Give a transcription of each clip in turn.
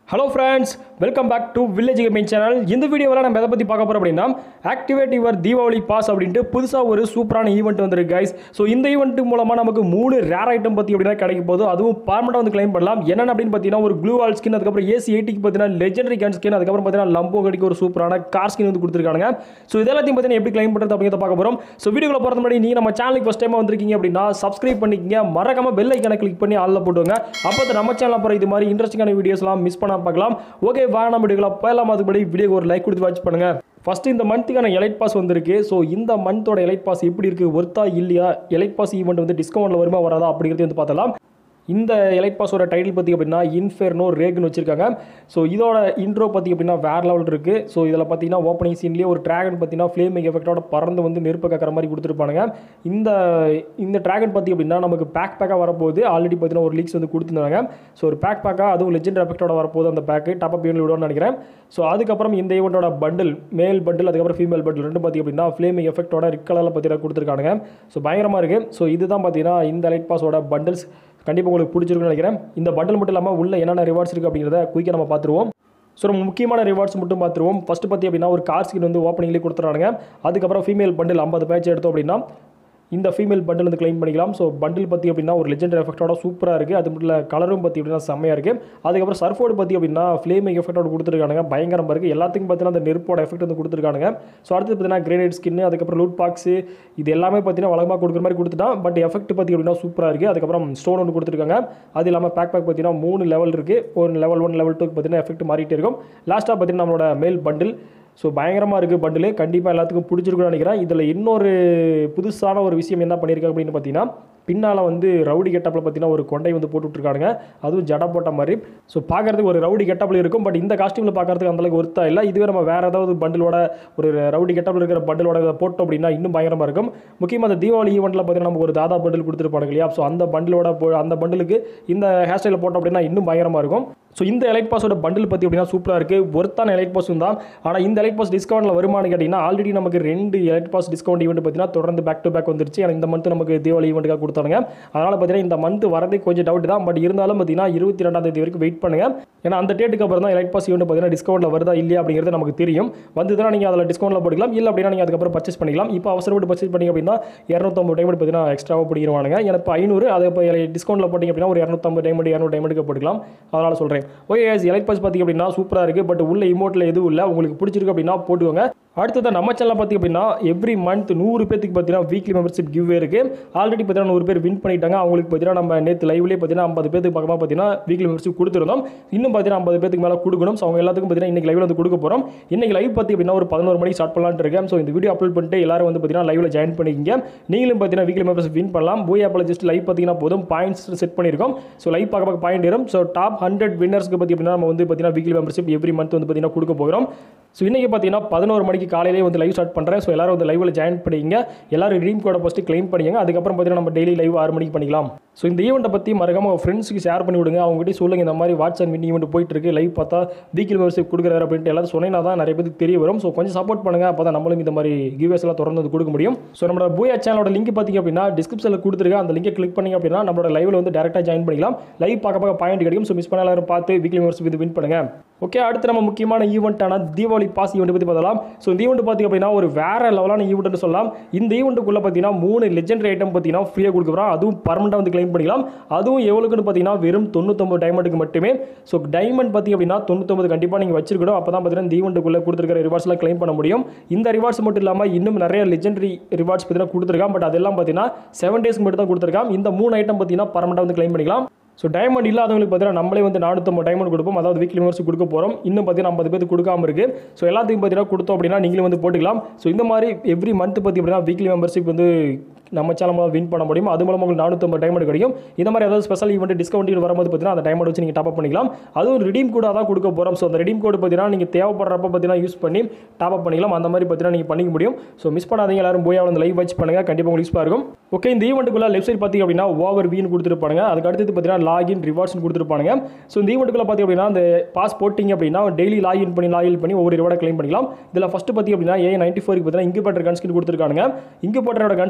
hello friends welcome back to village gaming channel இந்த வீடியோவில் நம்ம எதை பற்றி பார்க்க போகிறோம் அப்படின்னா ஆக்டிவேட் யுவர் தீபாவளி பாஸ் அப்படின்ட்டு புதுசாக ஒரு சூப்பரான ஈவெண்ட் வந்திருக்கு கைஸ் ஸோ இந்த ஈவெண்ட் மூலமாக நமக்கு மூணு ரேர் ஐட்டம் பற்றி அப்படின்னா கிடைக்கும் போது அதுவும் பார்மெண்ட்டாக வந்து கிளைம் பண்ணலாம் என்னென்ன அப்படின்னு பார்த்தீங்கன்னா ஒரு க்ளூ ஆல் ஸ்கின் அதுக்கப்புறம் ஏசி எயிட்டிக்கு பார்த்தீங்கன்னா லெஜெண்டரி கன் ஸ்கின் அதுக்கப்புறம் பார்த்தீங்கன்னா லம்போ கடிக்கு ஒரு சூப்பரான கார் ஸ்கின் வந்து கொடுத்துருக்காங்க ஸோ இதெல்லாத்தையும் பார்த்தீங்கன்னா எப்படி கிளைம் பண்ணுறது அப்படிங்கிறத பார்க்க போகிறோம் ஸோ வீடியோவில் போகிறது முன்னாடி நீங்கள் நம்ம சேனலுக்கு ஃபஸ்ட் டைமாக வந்திருக்கீங்க அப்படின்னா சப்ஸ்கிரைப் பண்ணிக்கங்க மறக்காம பெல் ஐக்கனை கிளிக் பண்ணி ஆளில் போட்டுங்க அப்போ தான் நம்ம சேனல் அப்புறம் இது மாதிரி இன்ட்ரெஸ்டிங்கான வீடியோஸ்லாம் மிஸ் பண்ணாம பார்க்கலாம் ஓகே வா நம்ம வீடியோவில் போயலாம் அதுபடி வீடியோக்கு ஒரு லைக் கொடுத்து வாட்ச் பண்ணுங்க ஃபர்ஸ்ட் இந்த மந்த்துக்கான எலைட் பாஸ் வந்திருக்கு ஸோ இந்த மந்தோட எலைட் பாஸ் எப்படி இருக்குது ஒர்த்தா இல்லையா எலைட் பாஸ் ஈவெண்ட் வந்து டிஸ்கவுண்ட்டில் வருமா வராதா அப்படிங்கிறது வந்து பார்த்தலாம் இந்த எலைட் பாஸோட டைட்டில் பார்த்திங்க அப்படின்னா இன்ஃபெர்னோ ரேக்னு வச்சிருக்காங்க ஸோ இதோட இன்ட்ரோ பார்த்திங்க அப்படின்னா வேற லெவல் இருக்குது ஸோ இதில் பார்த்தீங்கன்னா ஓப்பனிங் சீன்லேயே ஒரு ட்ராகன் பார்த்தீங்கன்னா ஃப்ளேமிங் எஃபெக்டோட பறந்து வந்து நெருப்பு கக்கிற மாதிரி கொடுத்துருப்பானுங்க இந்த இந்த ட்ராகன் பார்த்திங்க அப்படின்னா நமக்கு பேக் பேக்காக வரப்போகுது ஆல்ரெடி பார்த்தீங்கன்னா ஒரு லீக்ஸ் வந்து கொடுத்துருந்தாங்க ஸோ ஒரு பேக் பேக்காக அதுவும் லெஜெண்ட் எஃபெக்டோட வரப்போகுது அந்த பேக்கு டாப் அப் யூனிட் விடுவோம்னு நினைக்கிறேன் ஸோ அதுக்கப்புறம் இந்த ஈவெண்ட்டோட பண்டில் மேல் பண்டில் அதுக்கப்புறம் ஃபீமேல் பண்டில் ரெண்டு பார்த்திங்க அப்படின்னா ஃப்ளேமிங் எஃபெக்டோட ரெட் கலரில் பார்த்தீங்கன்னா கொடுத்துருக்கானுங்க ஸோ பயங்கரமாக இருக்குது ஸோ இதுதான் பார்த்தீங்கன்னா இந்த லைட் பாஸோட பண்டில்ஸ் கண்டிப்பாக உங்களுக்கு பிடிச்சிருக்குன்னு நினைக்கிறேன் இந்த பண்டில் மட்டும் இல்லாமல் உள்ள என்னென்ன ரிவார்ட்ஸ் இருக்குது அப்படிங்கிறத குயிக்காக நம்ம பார்த்துருவோம் ஸோ நம்ம முக்கியமான ரிவார்ட்ஸ் மட்டும் பார்த்துருவோம் ஃபஸ்ட்டு பார்த்தி அப்படின்னா ஒரு கார் ஸ்கின் வந்து ஓப்பனிங்லேயே கொடுத்துறானுங்க அதுக்கப்புறம் ஃபீமேல் பண்டில் ஐம்பது பேட்ச் எடுத்தோம் அப்படின்னா இந்த ஃபீமேல் பண்டில் வந்து கிளைம் பண்ணிக்கலாம் ஸோ பண்டில் பற்றி அப்படின்னா ஒரு லெஜெண்டரி எஃபெக்டோட சூப்பராக இருக்குது அது மட்டும் இல்லை கலரும் பற்றி அப்படின்னா செம்மையாக இருக்குது அதுக்கப்புறம் சர்ஃபோர்டு பற்றி அப்படின்னா ஃப்ளேமிங் எஃபெக்டோட கொடுத்துருக்காங்க பயங்கரமாக இருக்குது எல்லாத்துக்கும் பார்த்தீங்கன்னா அந்த நெருப்போட எஃபெக்ட் வந்து கொடுத்துருக்காங்க ஸோ அடுத்து பார்த்தீங்கன்னா கிரேனைட் ஸ்கின் அதுக்கப்புறம் லூட் பாக்ஸ் இது எல்லாமே பார்த்தீங்கன்னா வழக்கமாக கொடுக்குற மாதிரி கொடுத்துட்டான் பட் எஃபெக்ட் பற்றி அப்படின்னா சூப்பராக இருக்குது அதுக்கப்புறம் ஸ்டோன் ஒன்று கொடுத்துருக்காங்க அது இல்லாமல் பேக் பேக் பார்த்தீங்கன்னா மூணு லெவல் இருக்குது ஒரு லெவல் ஒன் லெவல் டூக்கு பார்த்தீங்கன்னா எஃபெக்ட் மாறிட்டே இருக்கும் லாஸ்ட்டாக பார்த்தீங்கன்னா நம்மளோட மேல் பண்டில் ஸோ பயங்கரமாக இருக்குது பண்டில் கண்டிப்பாக எல்லாத்துக்கும் பிடிச்சிருக்குன்னு நினைக்கிறேன் இதில் இன்னொரு புதுசான ஒரு விஷயம் என்ன பண்ணியிருக்காங்க அப்படின்னு பார்த்தீங்கன்னா பின்னால் வந்து ரவுடி கெட்டப்பில் பார்த்தீங்கன்னா ஒரு கொண்டை வந்து போட்டு விட்ருக்காங்க அதுவும் ஜட போட்ட மாதிரி ஸோ பார்க்குறதுக்கு ஒரு ரவுடி கெட்டப்பில் இருக்கும் பட் இந்த காஸ்டியூமில் பார்க்குறதுக்கு அந்தளவுக்கு ஒருத்தா இல்லை இதுவே நம்ம வேறு ஏதாவது பண்டிலோட ஒரு ரவுடி கெட்டப்பில் இருக்கிற பண்டிலோட இதை போட்டோம் அப்படின்னா இன்னும் பயங்கரமாக இருக்கும் முக்கியமாக அந்த தீபாவளி ஈவெண்ட்டில் பார்த்தீங்கன்னா நமக்கு ஒரு தாதா பண்டில் கொடுத்துருப்பாங்க இல்லையா ஸோ அந்த பண்டிலோட போ அந்த பண்டிலுக்கு இந்த ஹேர் ஸ்டைலில் போட்டோம் அப்படின்னா இன்னும் பயங்கரமாக இருக்கும் ஸோ இந்த எலைட் பாஸோட பண்டில் பற்றி அப்படின்னா சூப்பராக இருக்குது ஒருத்தான எலைட் பாஸும் தான் ஆனால் இந்த எலைட் பாஸ் டிஸ்கவுண்ட்டில் வருமானு கேட்டிங்கன்னா ஆல்ரெடி நமக்கு ரெண்டு எலைட் பாஸ் டிஸ்கவுண்ட் ஈவெண்ட் பார்த்தீங்கன்னா தொடர்ந்து பேக் டு பேக் வந்துருச்சு ஆனால் இந்த மந்த் நமக்கு தீபாவளி ஈவெண்ட்டுக்காக கொடுத்தாங்க அதனால் பார்த்தீங்கன்னா இந்த மந்த் வரது கொஞ்சம் டவுட் தான் பட் இருந்தாலும் பார்த்தீங்கன்னா இருபத்தி ரெண்டாம் தேதி வரைக்கும் வெயிட் பண்ணுங்கள் ஏன்னா அந்த டேட்டுக்கு அப்புறம் தான் எலைட் பாஸ் ஈவெண்ட் பார்த்தீங்கன்னா டிஸ்கவுண்ட்டில் வருதா இல்லையா அப்படிங்கிறது நமக்கு தெரியும் வந்துதான் நீங்கள் அதில் டிஸ்கவுண்ட்டில் போட்டுக்கலாம் இல்லை அப்படின்னா நீங்கள் அதுக்கப்புறம் பர்ச்சேஸ் பண்ணிக்கலாம் இப்போ அவசரப்பட்டு பர்ச்சேஸ் பண்ணிங்க அப்படின்னா இரநூத்தம்பது டைமண்ட் பார்த்தீங்கன்னா எக்ஸ்ட்ராவாக பிடிக்கிறவானுங்க எனக்கு இப்போ ஐநூறு அதை இப்போ டிஸ்கவுண்ட்டில் போட்டிங்க அப்படின்னா ஒரு இரநூத்தம்பது டைமண்ட் இரநூறு டைமண்டுக்கு போட்டுக்கலாம் அதனால் சொல்கிறேன் ஓகே எலைட் பாஸ் பார்த்திங்க அப்படின்னா சூப்பராக இருக்குது பட் உள்ள இமோட்டில் எதுவும் இல்லை உங்களுக்கு பிடிச்சிருக்கு அப்படின்னா போட்டுக்கோங்க அடுத்தது நம்ம சேனல் பார்த்திங்க அப்படின்னா எவ்ரி மந்த் நூறு பேத்துக்கு பார்த்தீங்கன்னா வீக்லி மெம்பர்ஷிப் கிவ்வே இருக்குது ஆல்ரெடி பார்த்தீங்கன்னா நூறு பேர் வின் பண்ணிட்டாங்க அவங்களுக்கு பார்த்தீங்கன்னா நம்ம நேற்று லைவ்லேயே பார்த்தீங்கன்னா ஐம்பது பேருக்கு பக்கமாக பார்த்தீங்கன்னா வீக்லி மெம்பர்ஷிப் கொடுத்துருந்தோம் இன்னும் பார்த்தீங்கன்னா ஐம்பது பேருக்கு மேலே கொடுக்கணும் ஸோ அவங்க எல்லாத்துக்கும் பார்த்தீங்கன்னா இன்றைக்கி லைவில் வந்து கொடுக்க போகிறோம் இன்றைக்கி லைவ் பார்த்தி அப்படின்னா ஒரு பதினோரு மணிக்கு ஸ்டார்ட் பண்ணலான்னு இருக்கேன் ஸோ இந்த வீடியோ அப்லோட் பண்ணிட்டு எல்லாரும் வந்து பார்த்தீங்கன்னா லைவில் ஜாயின் பண்ணிக்கிங்க நீங்களும் பார்த்தீங்கன்னா வீக்லி மெம்பர்ஷிப் வின் பண்ணலாம் பூய் ஆப்பில் ஜஸ்ட் லைவ் பார்த்தீங்கன்னா போதும் பாயிண்ட்ஸ் செட் பண்ணியிருக்கோம் ஸோ லைவ் பார்க்க பார்க்க பாயிண்ட் வரும் ஸோ டாப் ஹண்ட்ரட் வின்னர்ஸ்க்கு பற்றி அப்படின்னா நம்ம வந்து பார்த்தீங்கன்னா வீக்லி மெம்பர்ஷிப் எவ்ரி மந்த் வந்து பார்த்தீங்கன்னா கொடுக்க போகிறோம் ஸோ இன்றைக்கி பார்த்தீங்கன்னா பதினோரு மணிக்கு காலையிலே வந்து லைவ் ஸ்டார்ட் பண்ணுறேன் ஸோ எல்லாரும் வந்து லைவில் ஜாயின் பண்ணிங்க எல்லாரும் ட்ரீம் கோடை ஃபஸ்ட்டு கிளைம் பண்ணிங்க அதுக்கப்புறம் பார்த்தீங்கன்னா நம்ம டெய்லி லைவ் ஆறு மணிக்கு பண்ணிக்கலாம் ஸோ இந்த ஈவெண்ட்டை பற்றி மறக்காம உங்கள் ஃப்ரெண்ட்ஸுக்கு ஷேர் பண்ணி விடுங்க அவங்ககிட்ட சொல்லுங்கள் இந்த மாதிரி வாட்ஸ்அப் மினி ஈவெண்ட் போயிட்டு இருக்கு லைவ் பார்த்தா வீக்கில் மெம்பர்ஷிப் கொடுக்குறாரு அப்படின்ட்டு எல்லாரும் சொன்னீங்கன்னா தான் நிறைய பேருக்கு தெரிய வரும் ஸோ கொஞ்சம் சப்போர்ட் பண்ணுங்கள் அப்போ தான் நம்மளும் இந்த மாதிரி கிவ்வேஸ் எல்லாம் தொடர்ந்து வந்து கொடுக்க முடியும் ஸோ நம்மளோட பூயா சேனலோட லிங்க் பார்த்தீங்க அப்படின்னா டிஸ்கிரிப்ஷனில் கொடுத்துருக்கேன் அந்த லிங்கை கிளிக் பண்ணிங்க அப்படின்னா நம்மளோட லைவில் வந்து டேரெக்டாக ஜாயின் பண்ணிக்கலாம் லைவ் பார்க்க பார்க்க பாயிண்ட் கிடைக்கும் ஸோ மிஸ் பண்ண எல்லாரும் பார்த்து வீக்லி மெம்பர்ஷிப் இது வின் பண்ணுங்க ஓகே அடுத்து நம்ம முக்கியமான ஈவெண்ட்டான தீபாவளி பாஸ் ஈவெண்ட் பற்றி பார்த்தலாம் ஸோ இந்த ஈவெண்ட் பார்த்திங்க அப்படின்னா ஒரு வேற லெவலான ஈவெண்ட்னு சொல்லலாம் இந்த ஈவெண்ட்டுக்குள்ளே பார்த்தீங்கன்னா மூணு லெஜெண்டரி ஐட்டம் பார்த்தீங்கன்னா ஃப்ரீயாக கொடுக்குறோம் அதுவும் பர்மனெண்ட்டாக வந்து கிளைம் பண்ணிக்கலாம் அதுவும் எவ்வளோக்குன்னு பார்த்தீங்கன்னா வெறும் தொண்ணூத்தொம்பது டைமண்டுக்கு மட்டுமே ஸோ டைமண்ட் பார்த்திங்க அப்படின்னா தொண்ணூத்தொம்பது கண்டிப்பாக நீங்கள் வச்சிருக்கணும் அப்போ தான் பார்த்தீங்கன்னா இந்த ஈவெண்ட்டுக்குள்ளே கொடுத்துருக்கிற ரிவார்ட்ஸ்லாம் கிளைம் பண்ண முடியும் இந்த ரிவார்ட்ஸ் மட்டும் இல்லாமல் இன்னும் நிறைய லெஜெண்டரி ரிவார்ட்ஸ் பார்த்தீங்கன்னா கொடுத்துருக்கான் பட் அதெல்லாம் பார்த்தீங்கன்னா செவன் டேஸ்க்கு மட்டும் தான் கொடுத்துருக்கான் இந்த மூணு ஐட்டம் பார்த்தீங்கன்னா பர்மனெண்ட்டாக வந்து கிளைம் பண்ணிக்கலாம் ஸோ டைமண்ட் இல்லாதவங்களுக்கு பார்த்தீங்கன்னா நம்மளே வந்து நானூற்றம்பது டைமண்ட் கொடுப்போம் அதாவது வீக்லி மெம்பர்ஸ் கொடுக்க போகிறோம் இன்னும் பார்த்தீங்கன்னா ஐம்பது பேருக்கு கொடுக்காம இருக்குது ஸோ எல்லாத்துக்கும் பார்த்தீங்கன்னா கொடுத்தோம் அப்படின்னா நீங்களும் வந்து போட்டுக்கலாம் ஸோ இந்த மாதிரி எவ்ரி மந்த் பற்றி அப்படின்னா வீக்லி மெம்பர்ஷிப் வந்து நம்ம சேனல் மூலம் வின் பண்ண முடியும் அது மூலம் உங்களுக்கு நானூற்றம்பது டைமண்ட் கிடைக்கும் இந்த மாதிரி ஏதாவது ஸ்பெஷல் ஈவெண்ட் டிஸ்கவுண்ட் வரும்போது பார்த்தீங்கன்னா அந்த டைமண்ட் வச்சு நீங்கள் டாப் பண்ணிக்கலாம் அதுவும் ரிடீம் கோடாக தான் கொடுக்க போகிறோம் ஸோ அந்த ரிடீம் கோடு பார்த்தீங்கன்னா நீங்கள் தேவைப்படுறப்ப பார்த்தீங்கன்னா யூஸ் பண்ணி டாப் அப் பண்ணிக்கலாம் அந்த மாதிரி பார்த்தீங்கன்னா நீங்கள் பண்ணிக்க முடியும் ஸோ மிஸ் பண்ணாதீங்க எல்லாரும் போய் வந்து லைவ் வாட்ச் பண்ணுங்கள் கண்டிப்பாக உங்களுக்கு யூஸ்ஃபாக இருக்கும் ஓகே இந்த ஈவெண்ட்டுக்குள்ள லெஃப்ட் சைட் பார்த்தீங்க அப்படின்னா ஓவர் வீன் கொடுத்துருப்பாங்க அதுக்கு அடுத்தது பார்த்தீங்கன்னா லாகின் ரிவார்ட்ஸ் கொடுத்துருப்பாங்க ஸோ இந்த ஈவெண்ட்டுக்குள்ள பார்த்தீங்க அப்படின்னா அந்த பாஸ் போட்டிங்க அப்படின்னா டெய்லி லாகின் பண்ணி லாகின் பண்ணி ஒவ்வொரு ரிவார்டை கிளைம் பண்ணிக்கலாம் இதில் ஃபஸ்ட்டு பார்த்திங்க அப்படின்னா ஏ நைன்டி ஃபோருக்கு பார்த்தீங்கன்னா இங்கு பட்டர் கன்ஸ்கின் கொடுத்துருக்காங்க இங்கு பட்டரோட கன்ஸ்கின் நாலு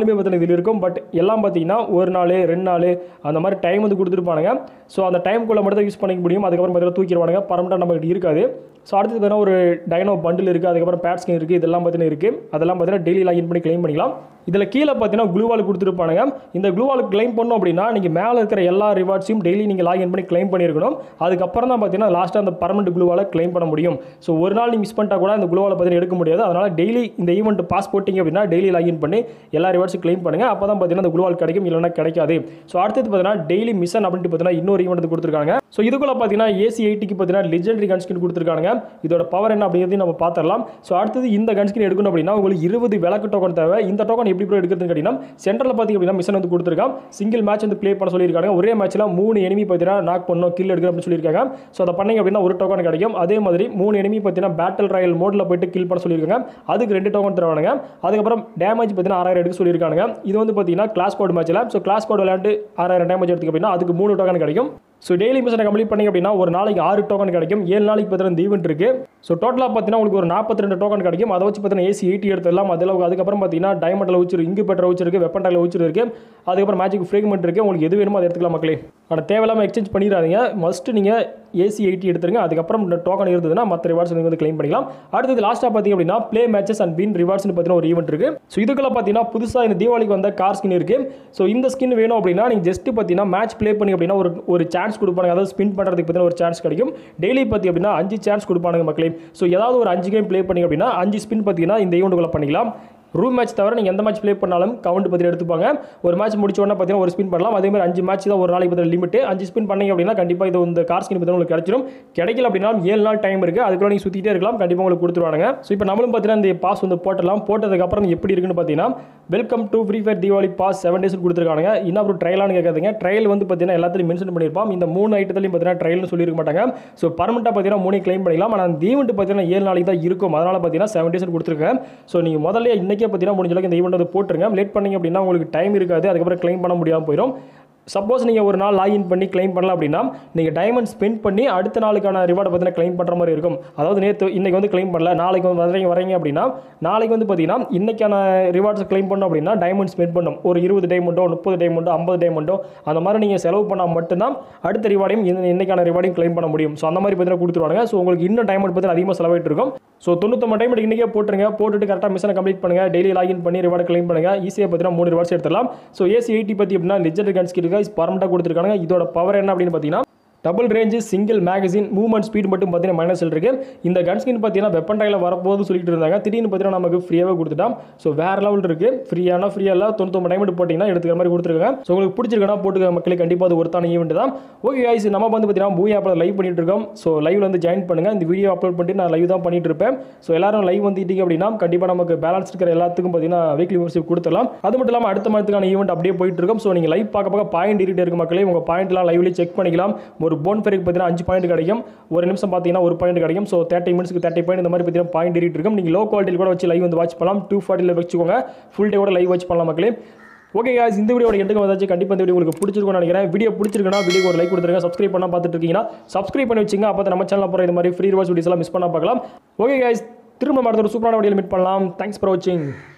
நாளுமே பார்த்தீங்கன்னா இதில் இருக்கும் பட் எல்லாம் பார்த்தீங்கன்னா ஒரு நாள் ரெண்டு நாள் அந்த மாதிரி டைம் வந்து கொடுத்துருப்பானுங்க ஸோ அந்த டைமுக்குள்ளே மட்டும் தான் யூஸ் பண்ணிக்க முடியும் அதுக்கப்புறம் பார்த்தீங்கன்னா தூக்கிடுவானுங்க பர்மனெண்ட்டாக நம்மகிட்ட இருக்காது ஸோ அடுத்தது பார்த்தீங்கன்னா ஒரு டைனோ பண்டில் இருக்குது அதுக்கப்புறம் பேட் ஸ்கின் இருக்குது இதெல்லாம் பார்த்தீங்கன்னா இருக்குது அதெல்லாம் பார்த்தீங்கன்னா டெய்லி லாகின் பண்ணி க்ளைம் பண்ணிக்கலாம் இதில் கீழே பார்த்தீங்கன்னா க்ளூவால் கொடுத்துருப்பானுங்க இந்த க்ளூவால் க்ளைம் பண்ணோம் அப்படின்னா நீங்கள் மேலே இருக்கிற எல்லா ரிவார்ட்ஸையும் டெய்லி நீங்கள் லாகின் பண்ணி க்ளைம் பண்ணியிருக்கணும் அதுக்கப்புறம் தான் பார்த்தீங்கன்னா லாஸ்ட்டாக அந்த பர்மனெண்ட் க்ளூவால் க்ளைம் பண்ண முடியும் ஸோ ஒரு நாள் நீ மிஸ் பண்ணிட்டா கூட இந்த க்ளூவால் பார்த்தீங்கன்னா எடுக்க முடியாது அதனால் டெய்லி இந்த ஈவெண்ட் பாஸ் போட்டிங்க அப்படின்னா டெய்லி லாகின் பண்ணி எல்லா ரிவார்ட்ஸும் க்ளைம் பண்ணுங்கள் அப்போ தான் பார்த்தீங்கன்னா அந்த க்ளூவால் கிடைக்கும் இல்லைன்னா கிடைக்காது ஸோ அடுத்தது பார்த்தீங்கன்னா டெய்லி மிஷன் அப்படின்ட்டு பார்த்தீங்கன்னா இன்னொரு ஈவெண்ட் கொடுத்துருக்காங்க ஸோ இதுக்குள்ள பார்த்தீங்கன்னா ஏசி எயிட்டிக்கு பார்த்தீங்கன்னா லெஜெண்டரி கன்ஸ்கின் கொடுத்துருக்காங்க இதோட பவர் என்ன அப்படிங்கிறதையும் நம்ம பார்த்துடலாம் ஸோ அடுத்தது இந்த கன்ஸ்கின் எடுக்கணும் அப்படின்னா உங்களுக்கு இருபது விளக்கு டோக்கன் தேவை இந்த டோக்கன் எப்படி ப்ரோ எடுக்கிறதுன்னு கேட்டிங்கன்னா சென்டரில் பார்த்தீங்க அப்படின்னா மிஷன் வந்து கொடுத்துருக்காங்க சிங்கிள் மேட்ச் வந்து ப்ளே பண்ண சொல்லியிருக்காங்க ஒரே மேட்ச்சில் மூணு enemy பார்த்தீங்கன்னா நாக் பண்ணணும் கில் எடுக்கணும் அப்படின்னு சொல்லியிருக்காங்க ஸோ அதை பண்ணீங்க அப்படின்னா ஒரு டோக்கன் கிடைக்கும் அதே மாதிரி மூணு enemy பார்த்தீங்கன்னா பேட்டல் ராயல் மோடில் போயிட்டு கில் பண்ண சொல்லியிருக்காங்க அதுக்கு ரெண்டு டோக்கன் தருவானுங்க அதுக்கப்புறம் டேமேஜ் பார்த்தீங்கன்னா ஆறாயிரம் எடுக்க சொல்லியிருக்காங்க இது வந்து பார்த்தீங்கன்னா கிளாஸ் கோட் மேட்ச்சில் ஸோ கிளாஸ் கோட் விளையாண்டு ஆறாயிரம் டேமேஜ் எடுத்துக்க அப்படின்னா அதுக்கு மூணு டோக்கன் கிடைக்கும் ஸோ டெய்லி மிஷனை கம்ப்ளீட் பண்ணிங்க அப்படின்னா ஒரு நாளைக்கு ஆறு டோக்கன் கிடைக்கும் ஏழு நாளைக்கு பார்த்தீங்கன்னா இந்த ஈவெண்ட் இருக்கு ஸோ டோட்டலாக பார்த்தீங்கன்னா உங்களுக்கு ஒரு நாற்பத்தி ரெண்டு டோக்கன் கிடைக்கும் அதை வச்சு பார்த்தீங்கன்னா ஏசி எயிட்டி எடுத்துடலாம் அதில் அதுக்கப்புறம் பார்த்தீங்கன்னா டைமண்டில் வச்சு இங்கு பெற்ற வச்சு இருக்கு வெப்பன் டைல வச்சு இருக்கு அதுக்கப்புறம் மேஜிக் ஃப்ரேக்மெண்ட் இருக்கு உங்களுக்கு எது வேணுமோ அதை எடுத்துக்கலாம் மக்களே ஆனால் தேவையில்லாமல் எக்ஸ்சேஞ்ச் பண்ணிடாதீங்க மஸ்ட் நீங்கள் ஏசி எயிட்டி எடுத்துருங்க அதுக்கப்புறம் இந்த டோக்கன் இருந்ததுன்னா மற்ற ரிவார்ட்ஸ் நீங்கள் வந்து கிளைம் பண்ணிக்கலாம் அடுத்தது லாஸ்ட்டாக பார்த்தீங்க அப்படின்னா ப்ளே மேட்சஸ் அண்ட் வின் ரிவார்ட்ஸ்னு பார்த்தீங்கன்னா ஒரு ஈவெண்ட் இருக்கு ஸோ இதுக்குள்ள பார்த்தீங்கன்னா புதுசாக இந்த தீபாவளிக்கு வந்த கார் ஸ்கின் இருக்கு ஸோ இந்த ஸ்கின் வேணும் அப்படின்னா நீங்கள் ஜஸ்ட் பார்த்தீங்கன்னா மேட்ச் ப்ளே பண்ணி அப்படின்னா ஒரு ஒரு சான்ஸ் கொடுப்பாங்க அதாவது ஸ்பின் பண்ணுறதுக்கு பார்த்தீங்கன்னா ஒரு சான்ஸ் கிடைக்கும் டெய்லி பார்த்தி அப்படின்னா அஞ்சு சான்ஸ் கொடுப்பானுங்க மக்களே ஸோ ஏதாவது ஒரு அஞ்சு கேம் ப்ளே பண்ணி அப்படின்னா அஞ்சு ஸ்பின் பார்த்தீங்கன்னா இந்த ஈவெண்ட்டுக்குள்ள பண்ணிக்கலாம் ரூம் மேட்ச் தவிர நீங்கள் எந்த மேட்ச் ப்ளே பண்ணாலும் கவுண்ட் பற்றி எடுத்துப்பாங்க ஒரு மேட்ச் முடிச்ச உடனே பார்த்தீங்கன்னா ஒரு ஸ்பின் பண்ணலாம் அதே மாதிரி அஞ்சு மேட்ச் தான் ஒரு நாளைக்கு பற்றி லிமிட் அஞ்சு ஸ்பின் பண்ணீங்க அப்படின்னா கண்டிப்பாக இது இந்த கார் ஸ்கின் பற்றி உங்களுக்கு கிடைச்சிடும் கிடைக்கல அப்படின்னா ஏழு நாள் டைம் இருக்குது அதுக்குள்ள நீங்கள் சுற்றிட்டே இருக்கலாம் கண்டிப்பாக உங்களுக்கு கொடுத்துருவாங்க ஸோ இப்போ நம்மளும் பார்த்தீங்கன்னா இந்த பாஸ் வந்து போட்டலாம் போட்டதுக்கப்புறம் எப்படி இருக்குன்னு பார்த்தீங்கன்னா welcome to free fire Deepavali pass seven days கொடுத்துருக்காங்க இன்னும் அப்புறம் ட்ரையலானு கேட்காதீங்க ட்ரையல் வந்து பார்த்தீங்கன்னா எல்லாத்தையும் மென்ஷன் பண்ணியிருப்போம் இந்த மூணு ஐட்டத்துலையும் பார்த்தீங்கன்னா ட்ரையல்னு சொல்லியிருக்க மாட்டாங்க ஸோ பர்மனெண்ட்டாக பார்த்தீங்கன்னா மூணு கிளைம் பண்ணிக்கலாம் ஆனால் அந்த ஈவெண்ட் பார்த்தீங்கன்னா ஏழு நாளைக்கு தான் இருக்கும் அதனால் பார்த்தீங்கன்னா செவன் டேஸ் கொடுத்துருக்கேன் ஸோ நீங்கள் முதல்ல இன்றைக்கே பார்த்தீங்கன்னா முடிஞ்ச அளவுக்கு இந்த ஈவெண்ட் வந்து போட்டுருங்க லேட் பண்ணீங்க அப்படின்னா உங்களுக்கு டைம் இருக்காது அதுக்கப்புறம் கிளைம் பண்ண முடியாமல் போயிடும் சப்போஸ் நீங்கள் ஒரு நாள் லாகின் பண்ணி கிளைம் பண்ணலாம் அப்படின்னா நீங்கள் டைமண்ட் ஸ்பெண்ட் பண்ணி அடுத்த நாளுக்கான ரிவார்டை பார்த்தீங்கன்னா கிளைம் பண்ணுற மாதிரி இருக்கும் அதாவது நேற்று இன்றைக்கி வந்து கிளைம் பண்ணல நாளைக்கு வந்து வரீங்க வரீங்க அப்படின்னா நாளைக்கு வந்து பார்த்தீங்கன்னா இன்றைக்கான ரிவார்ட்ஸ் கிளைம் பண்ணோம் அப்படின்னா டைமண்ட் ஸ்பெண்ட் பண்ணணும் ஒரு இருபது டைமண்டோ முப்பது டைமண்டோ ஐம்பது டைமண்டோ அந்த மாதிரி நீங்கள் செலவு பண்ணால் மட்டும்தான் அடுத்த ரிவார்டையும் இந்த இன்னைக்கான ரிவார்டையும் கிளைம் பண்ண முடியும் ஸோ அந்த மாதிரி பார்த்தீங்கன்னா கொடுத்துருவாங்க ஸோ உங்களுக்கு இன்னும் டைமண்ட் பார்த்தீங்கன்னா அதிகமாக செலவாயிட்டு இருக்கும் ஸோ தொண்ணூத்தொம்பது டைம் இன்றைக்கே போட்டுருங்க போட்டுட்டு கரெக்டாக மிஷனை கம்ப்ளீட் பண்ணுங்கள் டெய்லி லாகின் பண்ணி ரிவார்டு கிளைம் பண்ணுங்கள் ஈஸியாக பார்த்தீங்கன்னா மூணு ரிவார்ட்ஸ் எடுத்துடலாம் ஸோ ஏசி எயிட்டி பற்றி அப்படின்னா லெஜெண்டரி கன்ஸ் கிட்ட பர்மனெண்ட்டாக கொடுத்துருக்காங்க இதோட பவர் என்ன அப்படின்னு பார்த்தீங்கன்னா double range single magazine movement speed மட்டும் பார்த்தீங்கன்னா மைனஸில் இருக்கு இந்த கன் ஸ்கின் பார்த்தீங்கன்னா வெப்பன் டைல வரப்போது சொல்லிட்டு இருந்தாங்க திடீர்னு பார்த்தீங்கன்னா நமக்கு ஃப்ரீயாகவே கொடுத்துட்டான் ஸோ வேற லெவல் இருக்கு ஃப்ரீயான ஃப்ரீயாக இல்லை தொண்ணூத்தொம்பது டைம் போட்டிங்கன்னா எடுத்துக்கிற மாதிரி கொடுத்துருக்காங்க ஸோ உங்களுக்கு பிடிச்சிருக்கா போட்டுக்க மக்களுக்கு கண்டிப்பாக அது ஒருத்தான ஈவெண்ட் தான் ஓகே guys நம்ம வந்து பார்த்தீங்கன்னா பூயா ஆப்பில் லைவ் பண்ணிட்டு இருக்கோம் ஸோ லைவ்ல வந்து ஜாயின் பண்ணுங்க இந்த வீடியோ அப்லோட் பண்ணிட்டு நான் லைவ் தான் பண்ணிட்டு இருப்பேன் ஸோ எல்லாரும் லைவ் வந்துட்டீங்க அப்படின்னா கண்டிப்பாக நமக்கு பேலன்ஸ் இருக்கிற எல்லாத்துக்கும் பார்த்தீங்கன்னா வீக்லி மெம்பர்ஷிப் கொடுத்துடலாம் அது மட்டும் இல்லாமல் அடுத்த மந்த்துக்கான ஈவெண்ட் அப்படியே போயிட்டு இருக்கும் ஸோ நீங்கள் லைவ் பார்க்க பார்க்க பாயிண்ட் ஏறிட்டே இருக்கு மக்களே உங்கள் பாயிண்ட்லாம் லைவ்லேயே செக் பண்ணிக்கலாம் ஒரு போன் ஃபெருக்கு பார்த்தீங்கன்னா அஞ்சு பாயிண்ட் கிடைக்கும் ஒரு நிமிஷம் பார்த்தீங்கன்னா ஒரு பாயிண்ட் கிடைக்கும் ஸோ தேர்ட்டி மினிட்ஸ்க்கு தேர்ட்டி பாயிண்ட் இந்த மாதிரி பார்த்தீங்கன்னா பாயிண்ட் ஏறிட்டு இருக்கும் நீங்கள் லோ குவாலிட்டியில் கூட வச்சு லைவ் வந்து வாட்ச் பண்ணலாம் டூ ஃபார்ட்டியில் வச்சுக்கோங்க ஃபுல் டே கூட லைவ் வாட்ச் பண்ணலாம் மக்களே ஓகே guys இந்த வீடியோட எண்டுக்கு வந்தாச்சு கண்டிப்பாக இந்த வீடியோ உங்களுக்கு பிடிச்சிருக்கும்னு நினைக்கிறேன் வீடியோ பிடிச்சிருக்குன்னா வீடியோ ஒரு லைக் கொடுத்துருங்க சப்ஸ்கிரைப் பண்ணா பார்த்துட்டு இருக்கீங்கன்னா சப்ஸ்கிரைப் பண்ணி வச்சுங்க அப்போ நம்ம சேனல் போகிற இந்த மாதிரி ஃப்ரீ ரிவார்ஸ் வீடியோஸ் எல்லாம் மிஸ் பண்ண பார்க்கலாம் ஓகே guys திரும்ப அடுத்த ஒரு சூப்பரான வீடியோ மீட் பண்ணலாம் தேங்க்ஸ் ஃபார் வாட்சிங்